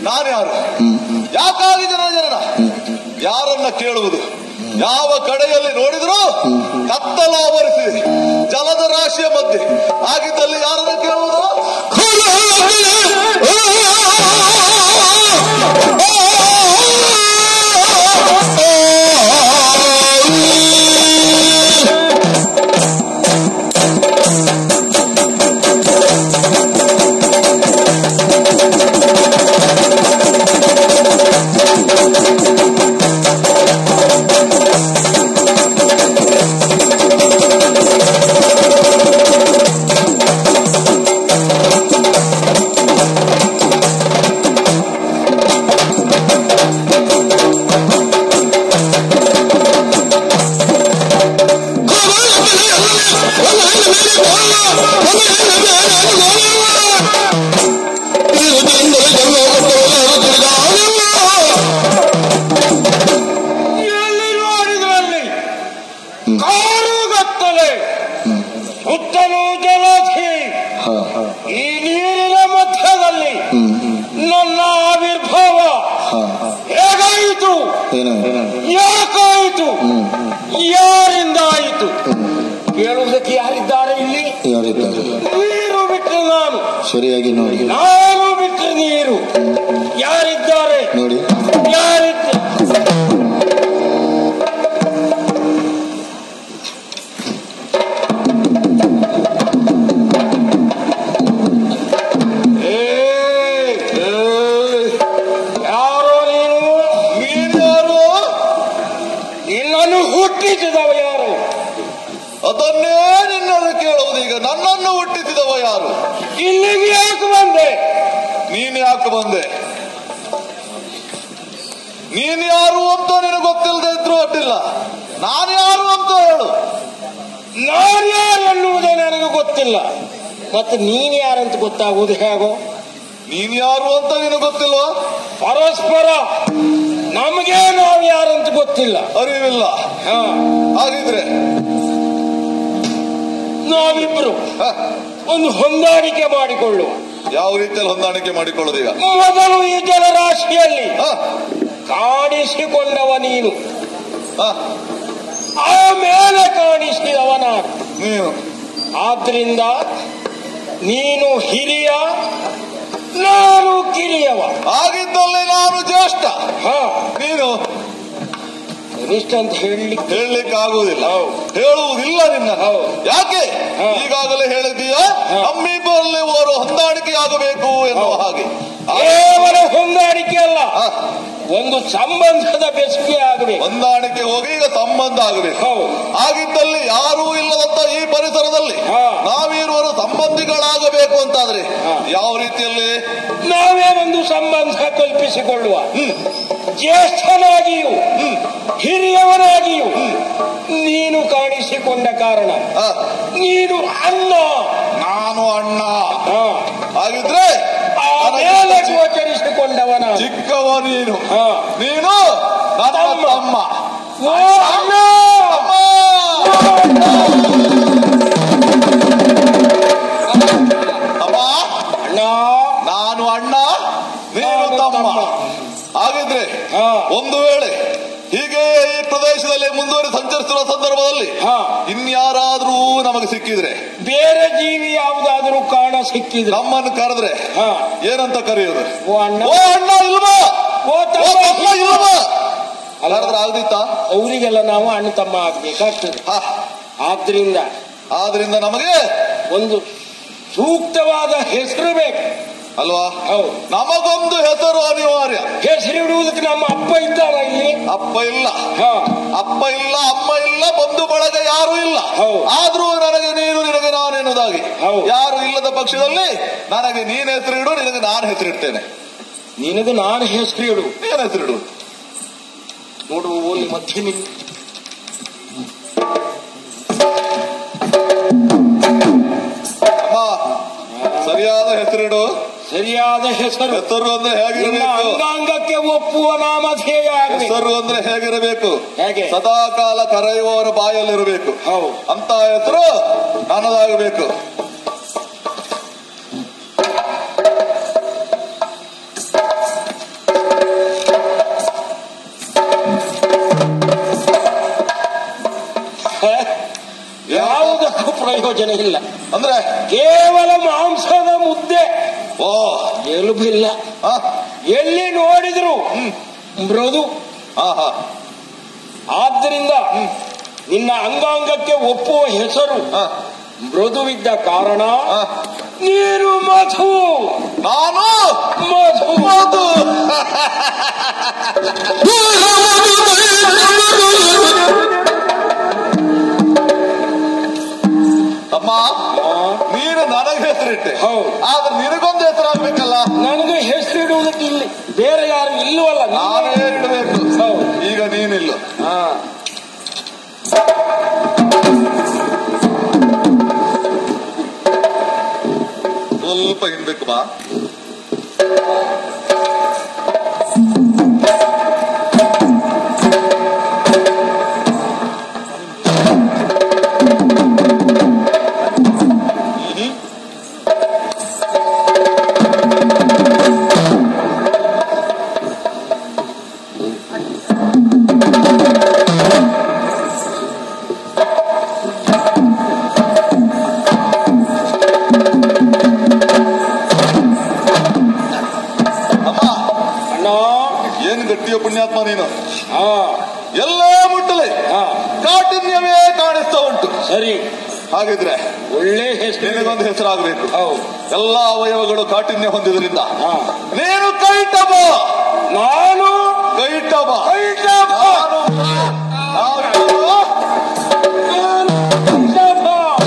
ನಾನು ಯಾರು ಯಾಕಾಗಿ ಜನ ಜನನ ಯಾರನ್ನ ಕೇಳುವುದು ಯಾವ ಕಡೆಯಲ್ಲಿ ನೋಡಿದ್ರು ಕತ್ತಲ ಆವರಿಸಿದೆ ಜಲದ ರಾಶಿಯ ಮಧ್ಯೆ ಆಗಿದ್ದಲ್ಲಿ ಯಾರನ್ನ ಕೇಳುವುದು ಎಲ್ಲಿ ನೋಡಿದ್ರಲ್ಲಿ ಕಾರುಗತ್ತಲೆ ಸುತ್ತಲೂ ಜಲಧಿ ಈ ನೀರಿನ ಮಧ್ಯದಲ್ಲಿ ನನ್ನ ಆವಿರ್ಭಾವ ಹೇಗಾಯಿತು ಯಾಕಾಯಿತು ಯಾರಿಂದ ಆಯಿತು ಕೇಳುವುದಕ್ಕೆ ಯಾರಿದ್ದಾರೆ ಇಲ್ಲಿ ನೀರು ಬಿಟ್ಟು ನಾನು ಸರಿಯಾಗಿ ನೋಡಿ ನಾನು ಬಿಟ್ಟು ನೀರು ಯಾರಿದ್ದಾರೆ ನೋಡಿ ಯಾರಿದ್ದಾರೆ ಏಯ್! ಏಯ್! ಯಾರೋ ನೀನು ನೀನು ಯಾರು ನಿನ್ನನ್ನು ಹುಟ್ಟಿಸಿದವ ಯಾರು ಅದನ್ನೇ ನಿನ್ನನ್ನು ಕೇಳುವುದು ಈಗ ನನ್ನನ್ನು ಹುಟ್ಟಿಸಿದವ ಯಾರು ಇಲ್ಲಿಗೆ ಯಾಕೆ ಬಂದೆ ನೀನ್ ಯಾಕೆ ಬಂದೆ ನೀನ್ ಯಾರು ಅಂತ ನಿನಗೆ ಗೊತ್ತಿಲ್ಲದೆ ಇದ್ರು ಅಡ್ಡಿಲ್ಲ ನಾನು ಯಾರು ಅಂತ ಹೇಳು ನಾನು ಯಾರು ಎನ್ನುವುದೇ ನನಗೆ ಗೊತ್ತಿಲ್ಲ ಮತ್ತೆ ನೀನು ಯಾರಂತ ಗೊತ್ತಾಗುವುದು ಹೇಗೋ ನೀನ್ ಯಾರು ಅಂತ ನಿನಗೆ ಗೊತ್ತಿಲ್ವಾ ಪರಸ್ಪರ ನಮಗೆ ನಾವು ಯಾರಂತ ಗೊತ್ತಿಲ್ಲ ಅರಿವಿಲ್ಲ ಹಾ ಹಾಗಿದ್ರೆ ನಾವಿಬ್ರು ಹ, ಒಂದು ಹೊಂದಾಣಿಕೆ ಮಾಡಿಕೊಳ್ಳುವ ಯಾವ ರೀತಿಯಲ್ಲಿ ಹೊಂದಾಣಿಕೆ ಮಾಡಿಕೊಳ್ಳೋದು ಈಗ ಮೊದಲು ಈ ಜಲರಾಶಿಯಲ್ಲಿ ಹ, ಕಾಣಿಸಿಕೊಂಡವ ನೀನು ಹ, ಆಮೇಲೆ ಕಾಣಿಸಿದವ ನಾನು ನೀನು ಆದ್ರಿಂದ ನೀನು ಹಿರಿಯ ನಾನು ಕಿರಿಯವ ಆಗಿದ್ದಲ್ಲಿ ನಾನು ಜ್ಯೇಷ್ಠ ಹಾ ನೀನು ಇಷ್ಟಂತ ಹೇಳಲಿಕ್ಕೆ ಹೇಳಲಿಕ್ಕೆ ಆಗುವುದಿಲ್ಲ ಹೌದು. ಹೇಳುವುದಿಲ್ಲ ನಿನ್ನ ಹೌದು. ಯಾಕೆ ಹಾ. ಈಗಾಗಲೇ ಹೇಳಿದೀಯ ಹಾ. ನಮ್ಮಿಬ್ಬರಲ್ಲಿ ಓರು ಹೊಂದಾಣಿಕೆ ಆಗಬೇಕು ಎನ್ನುವ ಹೌದು. ಹಾಗೆ ಕೇವಲ ಹೊಂದಾಣಿಕೆ ಅಲ್ಲ ಹಾ, ಒಂದು ಸಂಬಂಧದ ಬೆಸುಗೆ ಆಗಬೇಕು ಹೊಂದಾಣಿಕೆ ಹೋಗಿ ಈಗ ಸಂಬಂಧ ಆಗಬೇಕು ಹೌದು ಆಗಿದ್ದಲ್ಲಿ ಯಾರೂ ಇಲ್ಲದಂತ ಈ ಪರಿಸರದಲ್ಲಿ ಹಾ. ನಾವಿರುವರು ಸಂಬಂಧಿಗಳಾಗಬೇಕು ಅಂತಾದ್ರೆ ಹಾ. ಯಾವ ರೀತಿಯಲ್ಲಿ ನಾವೇ ಒಂದು ಸಂಬಂಧ ಕಲ್ಪಿಸಿಕೊಳ್ಳುವ ಹ್ಮ್ ಜ್ಯೇಷ್ಠನಾಗಿಯೂ ಹಿರಿಯವನಾಗಿಯೂ ನೀನು ಕಾಣಿಸಿಕೊಂಡ ಕಾರಣ ಹಾ, ನೀನು ಅನ್ನ ನಾನು ಅಣ್ಣ ಹಾ. ಹಾಗಿದ್ರೆ ಆಮೇಲೆ ನನಗಿಂತ ಚಿ- ಗೋಚರಿಸಿಕೊಂಡವನ ಚಿಕ್ಕವ ನೀನು ಹಾ. ನೀನು ನನ್ನ ತಮ್ಮ. ತಮ್ಮ ಓ ಅಣ್ಣ ಅಮ್ಮ! ಅಮ್ಮ ಅಣ್ಣ ನಾನು ಅಣ್ಣ ನೀನು ನಾನು ತಮ್ಮ ತಮ್ಮ. ಹಾಗಿದ್ರೆ ಹಾ. ಒಂದು ವೇಳೆ ಹೀಗೆ ಈ ಪ್ರದೇಶದಲ್ಲಿ ಮುಂದುವರಿ ಸಂಚರಿಸುವ ಸಂದರ್ಭದಲ್ಲಿ ಹಾ. ಇನ್ಯಾರಾದ್ರೂ ನಮಗೆ ಸಿಕ್ಕಿದ್ರೆ ಬೇರೆ ಜೀವಿ ಯಾವುದಾದರೂ ಕಾಣ ಸಿಕ್ಕಿದ್ರೆ ನಮ್ಮನ್ನು ಕರೆದ್ರೆ ಹಾ. ಏನಂತ ಕರೆಯೋದು ಓ ಅಣ್ಣ ಓ ಅಣ್ಣ ಇಲ್ವಾ ಓ ಓ ತಮ್ಮ ತಮ್ಮ ಇಲ್ವಾ ಕರೆದ್ರೆ ಆಗದಿತ್ತಾ ಅವರಿಗೆಲ್ಲ ನಾವು ಅಣ್ಣ ತಮ್ಮ ಆಗ್ಬೇಕಾಗ್ತದೆ ಹಾ. ಆದ್ರಿಂದ ಆದ್ರಿಂದ ನಮಗೆ ಒಂದು ಸೂಕ್ತವಾದ ಹೆಸರು ಬೇಕು ಅಲ್ವಾ ಹೌದು ನಮಗೊಂದು ಹೆಸರು ಅನಿವಾರ್ಯ ಹೆಸರು ಇಡುವುದಕ್ಕೆ ನಮ್ಮ ಅಪ್ಪ ಇದ್ದಾರ ಇಲ್ಲಿ ಅಪ್ಪ ಇಲ್ಲ ಹಾ ಅಪ್ಪ ಇಲ್ಲ ಅಮ್ಮ ಇಲ್ಲ ಬಂಧು ಬಳಗ ಯಾರು ಇಲ್ಲ ಹೌದು. ಆದ್ರೂ ನನಗೆ ನೀನು ನಿನಗೆ ನಾನು ಎನ್ನುವುದಾಗಿ ಹೌದು. ಯಾರು ಇಲ್ಲದ ಪಕ್ಷದಲ್ಲಿ ನನಗೆ ನೀನ್ ಹೆಸರಿಡು ನಿನಗೆ ನಾನು ಹೆಸರಿಡ್ತೇನೆ ನಿನಗೆ ನಾನು ಹೆಸರು ಇಡು ನೀನ್ ಹೆಸರಿಡು ನೋಡು ಅಲ್ಲಿ ಮಧ್ಯೆ ನಿಂತು ಅಮ್ಮ ಸರಿಯಾದ ಹೆಸರಿಡು ಸರಿಯಾದ ಹೆಸರು ಹೆಸರು ಅಂದ್ರೆ ನಿನ್ನ ಹೇಗಿರಬೇಕು ಅಂಗಾಂಗಕ್ಕೆ ಒಪ್ಪುವ ನಾಮಧೇಯ ಆಗಬೇಕು ಹೆಸರು ಅಂದ್ರೆ ಹೇಗಿರಬೇಕು ಹೇಗೆ? ಸದಾ ಕಾಲ ಕರೆಯುವವರ ಬಾಯಲ್ಲಿರಬೇಕು ಹೌದು ಅಂತ ಹೆಸರು ನನ್ನದಾಗಬೇಕು ಪ್ರಯೋಜನ ಇಲ್ಲ ಅಂದ್ರೆ ಕೇವಲ ಮಾಂಸದ ಮುದ್ದೆ ಓ ಎಲುಬಿಲ್ಲ ಆ, ಎಲ್ಲಿ ನೋಡಿದ್ರು ಮೃದು ಆ, ಆ. ಆದ್ದರಿಂದ ನಿನ್ನ ಅಂಗಾಂಗಕ್ಕೆ ಒಪ್ಪುವ ಹೆಸರು ಆ, ಮೃದುವಿದ್ದ ಕಾರಣ ಆ. ನೀನು ಮಧು ನಾನು ಮಧು ಮಧು. ತಮ್ಮ ನೀನು ನನಗೆ ಹೆಸರಿಟ್ಟೆ ಹೌದು. ಆದ್ರೆ ನಿನಗೊಂದು ಹೆಸರಾಗ್ಬೇಕಲ್ಲ ನನಗೆ ಹೆಸರಿಡುವುದಕ್ಕೆ ಇಲ್ಲಿ ಬೇರೆ ಯಾರು ಇಲ್ಲವಲ್ಲ ನಾನೇ ನೀನೇ ಇಡಬೇಕು ಹೌದು. ಈಗ ನೀನಿಲ್ಲು ಹಾ. ಸ್ವಲ್ಪ ಹಿಂಡ್ಬೇಕು ಬಾ ಅಮ್ಮ ಅಣ್ಣ ಏನು ಗಟ್ಟಿಯ ಪುಣ್ಯಾತ್ಮ ನೀನು ಹಾ ಎಲ್ಲೇ ಮುಟ್ಟಲಿ ಹಾ ಕಾಠಿಣ್ಯವೇ ಕಾಣಿಸ್ತಾ ಉಂಟು ಸರಿ ಹಾಗಿದ್ರೆ ಒಳ್ಳೆ ಹೆಸರು ನಿನಗೊಂದು ಹೆಸರಾಗಬೇಕು ಹೌದು ಎಲ್ಲಾ ಅವಯವಗಳು ಕಾಠಿಣ್ಯ ಹೊಂದಿದ್ರಿಂದ ಹಾ ನೀನು ಕೈಟಬ ನಾನು ಕೈಟಬ ಕೈಟಬ. ನಾನು ನಾನು ಕೈಟಬ.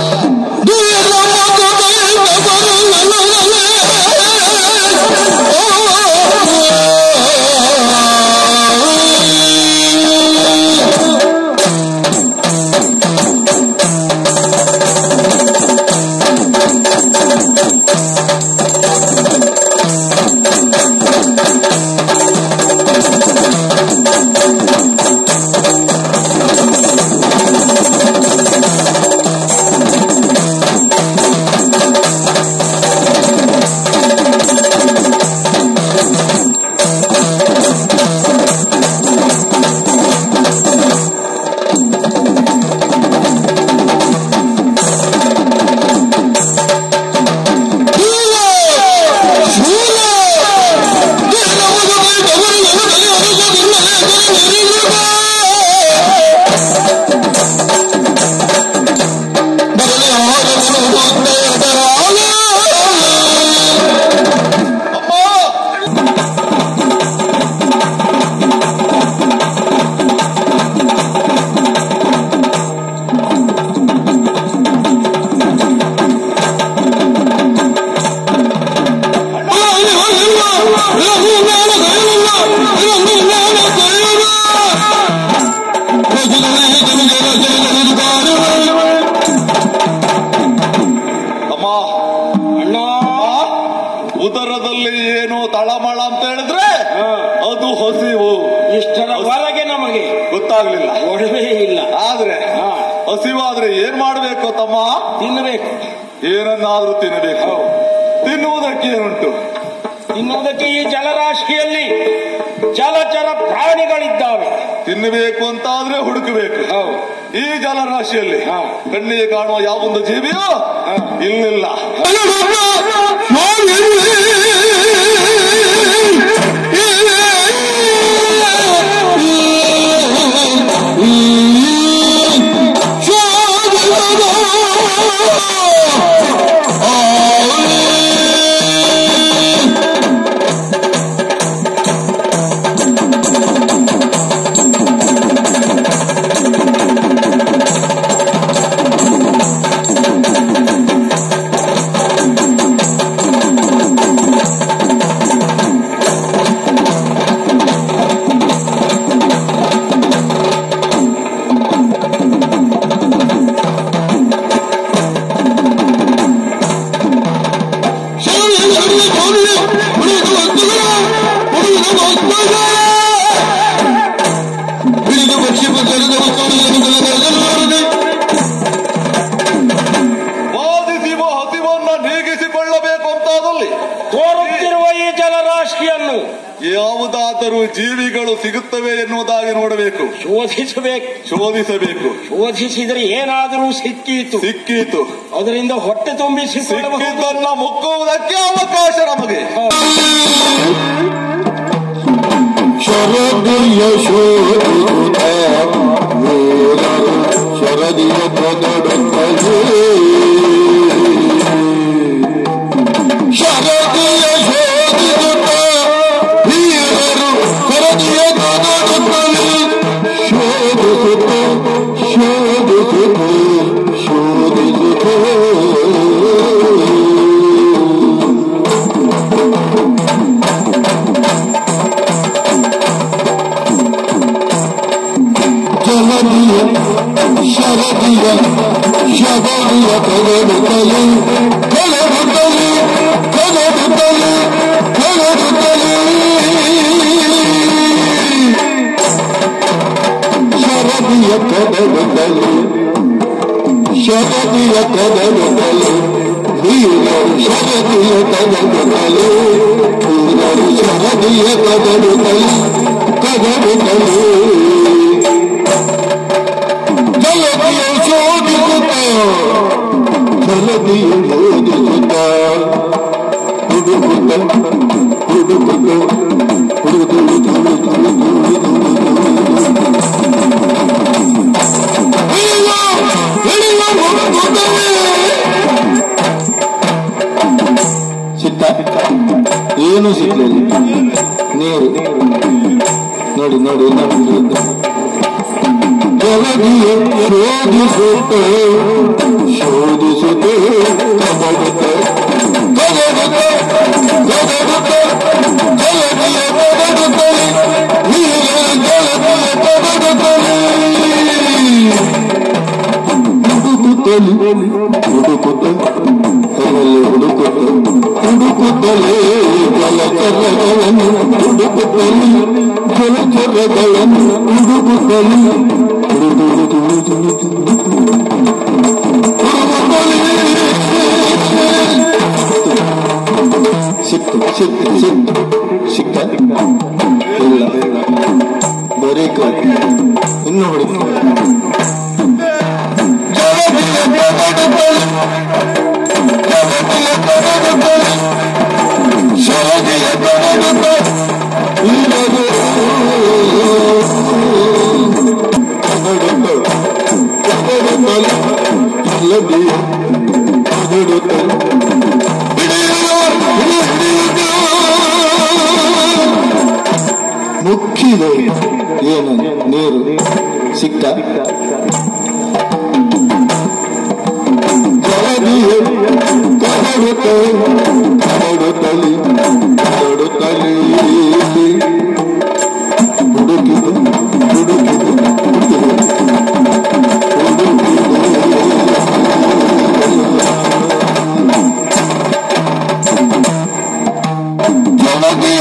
ಅಮ್ಮ ಅಮ್ಮ ಅಣ್ಣ ಉದರದಲ್ಲಿ ಏನು ತಳಮಳ ಅಂತ ಹೇಳಿದ್ರೆ ಹಾ. ಅದು ಹಸಿವು ಇಷ್ಟರ ಹೊರಗೆ ನಮಗೆ ಗೊತ್ತಾಗ್ಲಿಲ್ಲ ಒಡವೆ ಇಲ್ಲ ಆದ್ರೆ ಹಾ ಹಸಿವಾದ್ರೆ ಏನ್ ಮಾಡ್ಬೇಕು ತಮ್ಮ ತಿನ್ನಬೇಕು ಏನನ್ನಾದ್ರೂ ತಿನ್ನಬೇಕು ಹೌದು. ತಿನ್ನುವುದಕ್ಕೆ ಏನುಂಟು ತಿನ್ನುವುದಕ್ಕೆ ಈ ಜಲರಾಶಿಯಲ್ಲಿ ಜಲಚರ ಪ್ರಾಣಿಗಳಿದ್ದಾವೆ ತಿನ್ನಬೇಕು ಅಂತಾದ್ರೆ ಹುಡುಕಬೇಕು ಹೌದು ಈ ಜಲರಾಶಿಯಲ್ಲಿ ಹಾ. ಕಣ್ಣಿಗೆ ಕಾಣುವ ಯಾವೊಂದು ಜೀವಿಯೋ ಹಾ. ಇಲ್ಲಿಲ್ಲ ಯಾವುದಾದರೂ ಜೀವಿಗಳು ಸಿಗುತ್ತವೆ ಎನ್ನುವುದಾಗಿ ನೋಡಬೇಕು ಶೋಧಿಸಬೇಕು ಶೋಧಿಸಬೇಕು ಶೋಧಿಸಿದ್ರೆ ಏನಾದರೂ ಸಿಕ್ಕೀತು ಸಿಕ್ಕೀತು ಅದರಿಂದ ಹೊಟ್ಟೆ ತುಂಬಿಸಿಕೊಳ್ಳಬಹುದು ಸಿಕ್ಕಿದ್ದನ್ನ ಮುಕ್ಕುವುದಕ್ಕೆ ಅವಕಾಶ ನಮಗೆ ಶರದಿಯ ಶೋಧಿಸುತ್ತ ವೇದರು ಶರದಿಯ ಕದಡುತ್ತದೆ ಶರದಿಯ ಶೋಧಿಸುತ್ತ ವೀರರು ಶರದಿಯ ಕದಡುತ್ತಲೇ ಶೋಧಿಸುತ್ತ ಶೋಧಿಸುತ್ತ ಶೋಧಿಸುತ್ತ ಜಲದಿಯ ಶರದಿಯ ಶಬರಿಯ ಕಳೆದುತ್ತಲೇ ಕಳೆದುತ್ತಲೇ ಕಳೆದುತ್ತಲೇ ಕಳೆದುತ್ತಲೇ ಶರದಿಯ ಕದಡುತ್ತಲೇ ಶರದಿಯ ಕದಡುತ್ತಲೇ ವೀರರು ಶರದಿಯ ಕದಡುತ್ತಲೇ ವೀರರು ಶರದಿಯ ಕದಡುತ್ತಲೇ ಕದಡುತ್ತಲೇ ಜಲದಿಯ ಶೋಧಿಸುತ್ತ ಜಲದಿಯ ಶೋಧಿಸುತ್ತ ಹುಡುಕುತ್ತ ಹುಡುಕುತ್ತ ಹುಡುಕುತ್ತ ಸಿಕ್ಕ ಏನು ಸಿಕ್ಕಲಿಲ್ಲ ನೀರು ನೋಡಿ ನೋಡಿ ನೋಡಿ ಜಲದಿಯ ಶೋಧಿಸುತ್ತೆ ಶೋಧಿಸುತ್ತೆ ಕದಡುತ್ತೆ ಕದಡುತ್ತೆ ಕದಡುತ್ತೆ ಜಲದಿಯ ಕದಡುತ್ತೆ ನೀರ ಜಲದಿಯ ಕದಡುತ್ತಲೇ ಹುಡುಕುತ್ತಲಿ ಹುಡುಕುತ್ತ ಕಲ್ಲಲ್ಲಿ ಹುಡುಕುತ್ತ ಹುಡುಕುತ್ತಲೇ ಜಲಚರಗಳನ್ನು ಹುಡುಕುತ್ತಲಿ ಜಲಚರಗಳನ್ನು ಹುಡುಕುತ್ತಲಿ ಹುಡುಕು ಹುಡುಕು ಹುಡುಕು ಸಿಕ್ತು ಸಿಕ್ತು ಸಿಕ್ತು ಸಿಕ್ತ ಇಲ್ಲ ಬರೀ ಕೈ ಇನ್ನು ಹುಡುಕು ಜಗತ್ತಿನ ಕದಡುತ್ತಲೇ ಜಗತ್ತಿನ ಕದಡುತ್ತಲೇ ಶರದಿಯ ಕದಡುತ್ತ ಇಲ್ಲದು ಕದಡುತ್ತ ಕದಡುತ್ತಲೇ ಇಲ್ಲದೆಯ ಕದಡುತ್ತಲೇ ಮುಖ್ಯದೆ ಏನು ನೀರು ಸಿಕ್ಕ ಜಲದಿಯ ಕದಡುತ್ತ ಕದಡುತ್ತಲಿ ಕದಡುತ್ತಲಿ ಹುಡುಕಿದು ಹುಡುಕಿದು ಹುಡುಕಿದು ಜಲದಿಯ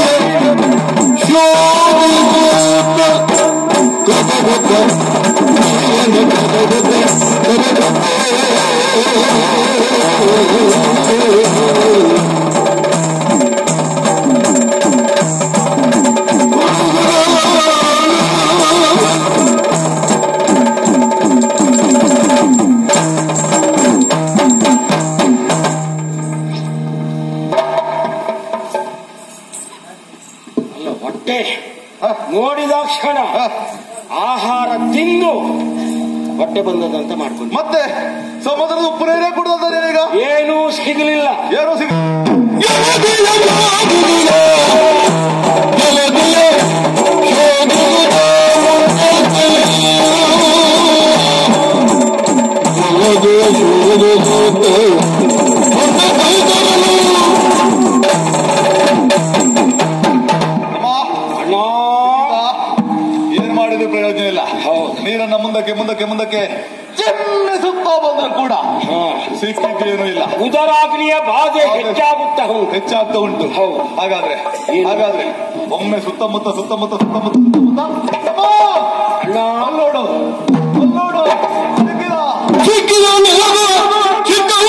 ಶೋಧಿಸುತ್ತ ಕದಡುತ್ತ ನೀರನ್ನು ಕದಡುತ್ತ ಅಲ್ಲ ಹೊಟ್ಟೆ ನೋಡಿದ ಕ್ಷಣ ಆಹಾರ ತಿಂದು ಹೊಟ್ಟೆ ಬಂದದಂತ ಮಾಡ್ಕೊಂಡು ಮತ್ತೆ ಸಮುದ್ರದ ಉಪ್ಪು ನೀರೇ ಕುಡ್ದದ ನೀನೀಗ ಏನೂ ಸಿಗಲಿಲ್ಲ ಏನೋ ಸಿಗ ಜಲದಿಯ ಶೋಧಿಸುತ್ತ ಜಲದಿಯ ಶೋಧಿಸುತ್ತ ಜಲದಿಯ ಶೋಧಿಸುತ್ತ ಹೊಟ್ಟೆ ಕೈತರಲು ಅಮ್ಮ ಅಣ್ಣ ಏನ್ ಮಾಡಿದ್ರು ಪ್ರಯೋಜನ ಇಲ್ಲ ಹೌದು. ನೀರನ್ನ ಮುಂದಕ್ಕೆ ಮುಂದಕ್ಕೆ ಮುಂದಕ್ಕೆ ಚಿಮ್ಮಿಸುತ್ತಾ ಬಂದ್ರು ಕೂಡ ಹಾ. ಸಿಕ್ಕಿದ್ದೇನೂ ಇಲ್ಲ ಉದರಾಗ್ನಿಯ ಬಾಧೆ ಹೆಚ್ಚಾಗುತ್ತಾ ಹೋಗುದು ಹೆಚ್ಚಾಗ್ತಾ ಉಂಟು ಹೌದು. ಹಾಗಾದ್ರೆ ಏನು? ಹಾಗಾದ್ರೆ ಒಮ್ಮೆ ಸುತ್ತಮುತ್ತ ಸುತ್ತಮುತ್ತ ಸುತ್ತಮುತ್ತ ಸುತ್ತಮುತ್ತ ಅಮ್ಮ! ಅಣ್ಣ ಅಲ್ಲೋಡು ಅಲ್ಲೋಡು ಸಿಕ್ಕಿದ ಸಿಕ್ಕಿದ ನಿಲಗ ಚಿಕ್ಕವ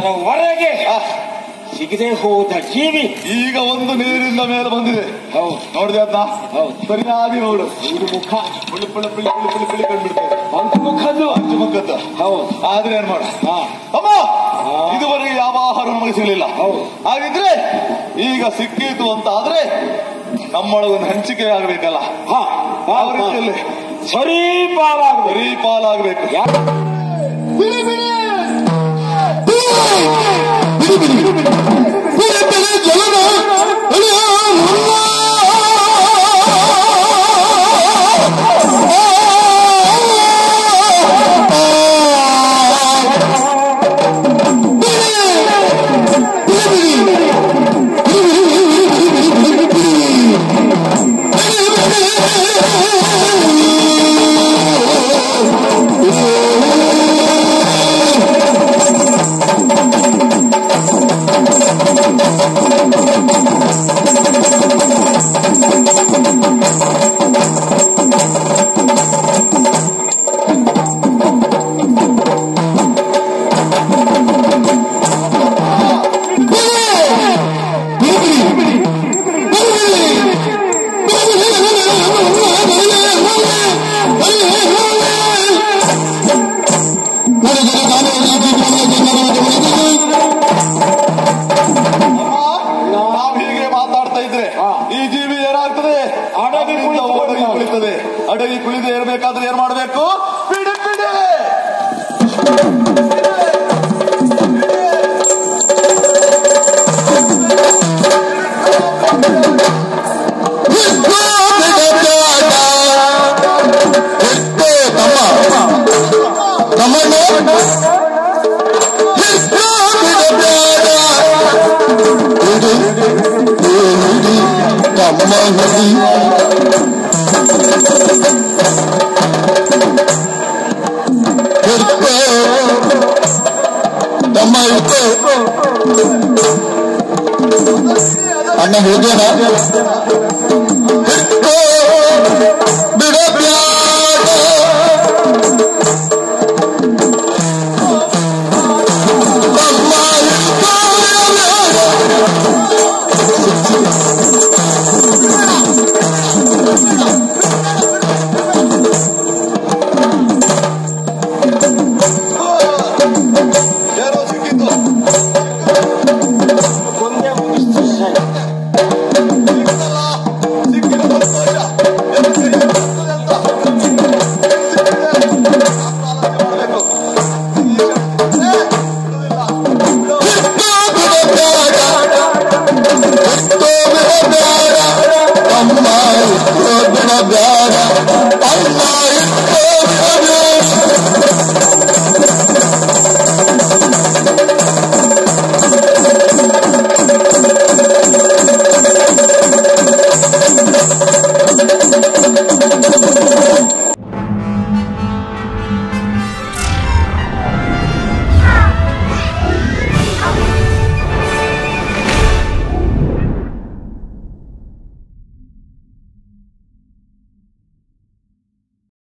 ಜೀವನದವರೆಗೆ ಆ, ಸಿಗದೆ ಹೋದ ಜೀವಿ ಈಗ ಒಂದು ನೀರಿನಿಂದ ಮೇಲೆ ಬಂದಿದೆ ಹೌದು ನೋಡಿದೆ ಅದನ್ನ ಹೌದು. ಸರಿಯಾಗಿ ನೋಡು ಇದು ಮುಖ ಪುಳ್ಳಿ ಪುಳ್ಳಿ ಪುಳ್ಳಿ ಪುಳ್ಳಿ ಪುಳ್ಳಿ ಪುಳ್ಳಿ ಕಂಡ್ಬಿಡ್ತೇವೆ ಒಂದು ಮುಖದ್ದು ಅಂಚು ಮುಖದ್ದು ಹೌದು ಆದ್ರೆ ಏನ್ ಮಾಡ ಹಾ ಅಮ್ಮ ಇದುವರೆಗೆ ಯಾವ ಆಹಾರ ನಮಗೆ ಸಿಗಲಿಲ್ಲ ಹೌದು. ಹಾಗಿದ್ರೆ ಈಗ ಸಿಕ್ಕಿತು ಅಂತ ಆದ್ರೆ ನಮ್ಮೊಳಗೊಂದು ಹಂಚಿಕೆ ಆಗ್ಬೇಕಲ್ಲ ಹಾ ಹಾ, ಯಾವ ರೀತಿಯಲ್ಲಿ ಸರಿ ಪಾಲಾಗಬೇಕು ಬರೀ ಪಾಲಾಗ್ಬೇಕು ಬಿಡಿ ಬಿಡಿ ಬಿಡಿ ಬಿಡಿ ಬಿಡಿ ಬಿಡಿ ಜಲದ ಅಳಿಯ ಮುನ್ನ. ನಾವು ಹೀಗೆ ಮಾತಾಡ್ತಾ ಇದ್ರೆ ಹಾ. ಈ ಜೀವಿ ಏನಾಗ್ತದೆ ಅಡಗಿ ನಮ್ಮಿಂದ ಕುಳಿತು ಒಡಗಿ ಕುಳಿತದೆ ಅಡಗಿ ಕುಳಿದು ಏರ್ಬೇಕಾದ್ರೆ ಏನ್ ಮಾಡ್ಬೇಕು ಬಿಡಿ ಬಿಡಿ ಅಣ್ಣ ಹೋಗ್ಯಾನ ಬಿಡ